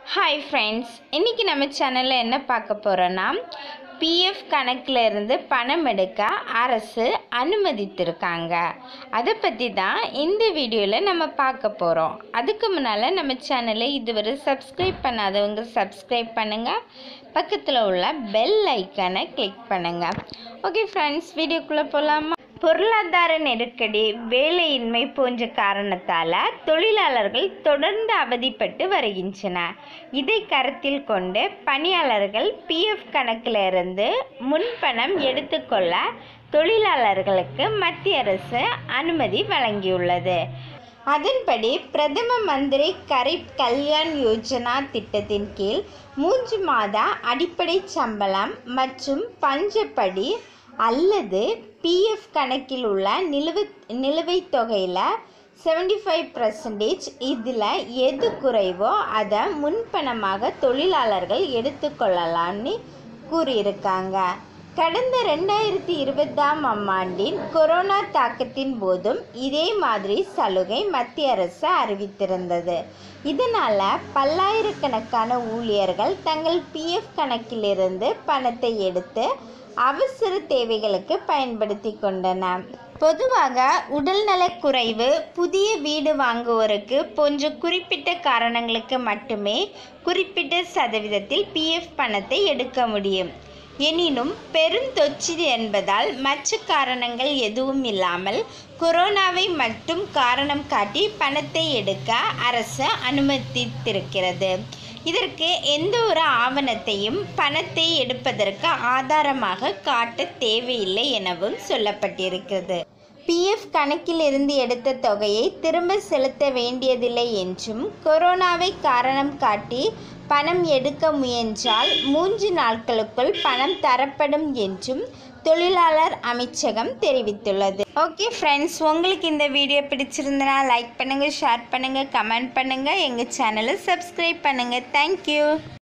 hi friends இன்றைக்கி நம்ம சேனலில் என்ன பார்க்க போகிறோன்னா பிஎஃப் கணக்கில் இருந்து பணம் எடுக்க அரசு அனுமதித்திருக்காங்க அதை பற்றி தான் இந்த வீடியோவில் நம்ம பார்க்க போகிறோம் அதுக்கு முன்னால் நம்ம சேனலை இதுவரை சப்ஸ்கிரைப் பண்ணாதவங்க சப்ஸ்கிரைப் பண்ணுங்கள் பக்கத்தில் உள்ள பெல் ஐக்கானை கிளிக் பண்ணுங்கள் ஓகே ஃப்ரெண்ட்ஸ் வீடியோக்குள்ளே போகலாமா பொருளாதார நெருக்கடி வேலையின்மை போன்ற காரணத்தால் தொழிலாளர்கள் தொடர்ந்து அவதிப்பட்டு வருகின்றன இதை கருத்தில் கொண்டு பணியாளர்கள் பிஎஃப் கணக்கிலிருந்து முன்பணம் எடுத்துக்கொள்ள தொழிலாளர்களுக்கு மத்திய அரசு அனுமதி வழங்கியுள்ளது அதன்படி பிரதம மந்திரி கரீப் கல்யாண் யோஜனா திட்டத்தின் கீழ் மூன்று மாத அடிப்படை சம்பளம் மற்றும் பஞ்சப்படி அல்லது பிஎஃப் கணக்கில் உள்ள நிலுவை நிலுவைத் தொகையில் செவன்டி ஃபைவ் பர்சன்டேஜ் இதில் எது குறைவோ அதை முன்பணமாக தொழிலாளர்கள் எடுத்துக்கொள்ளலாம்னு கூறியிருக்காங்க கடந்த ரெண்டாயிரத்தி இருபதாம் ஆண்டின் கொரோனா தாக்கத்தின் போதும் இதே மாதிரி சலுகை மத்திய அரசு அறிவித்திருந்தது இதனால் பல்லாயிரக்கணக்கான ஊழியர்கள் தங்கள் பிஎஃப் கணக்கிலிருந்து பணத்தை எடுத்து அவசர தேவைகளுக்கு பயன்படுத்தி கொண்டன பொதுவாக உடல்நலக் குறைவு புதிய வீடு வாங்குவோருக்கு போன்ற குறிப்பிட்ட காரணங்களுக்கு மட்டுமே குறிப்பிட்ட சதவீதத்தில் பிஎஃப் பணத்தை எடுக்க முடியும் எனினும் பெருந்தொற்று என்பதால் மற்ற காரணங்கள் எதுவும் இல்லாமல் கொரோனாவை மட்டும் காரணம் காட்டி பணத்தை எடுக்க அரசு அனுமதித்திருக்கிறது இதற்கு எந்த ஒரு ஆவணத்தையும் பணத்தை எடுப்பதற்கு ஆதாரமாக காட்ட தேவையில்லை எனவும் சொல்லப்பட்டிருக்கிறது பிஎஃப் கணக்கில் இருந்து எடுத்த தொகையை திரும்ப செலுத்த வேண்டியதில்லை என்றும் கொரோனாவை காரணம் காட்டி பணம் எடுக்க முயன்றால் மூன்று நாட்களுக்குள் பணம் தரப்படும் என்றும் தொழிலாளர் அமைச்சகம் தெரிவித்துள்ளது ஓகே ஃப்ரெண்ட்ஸ் உங்களுக்கு இந்த வீடியோ பிடிச்சிருந்தனா லைக் பண்ணுங்கள் ஷேர் பண்ணுங்கள் கமெண்ட் பண்ணுங்கள் எங்கள் சேனலை சப்ஸ்கிரைப் பண்ணுங்கள் தேங்க்யூ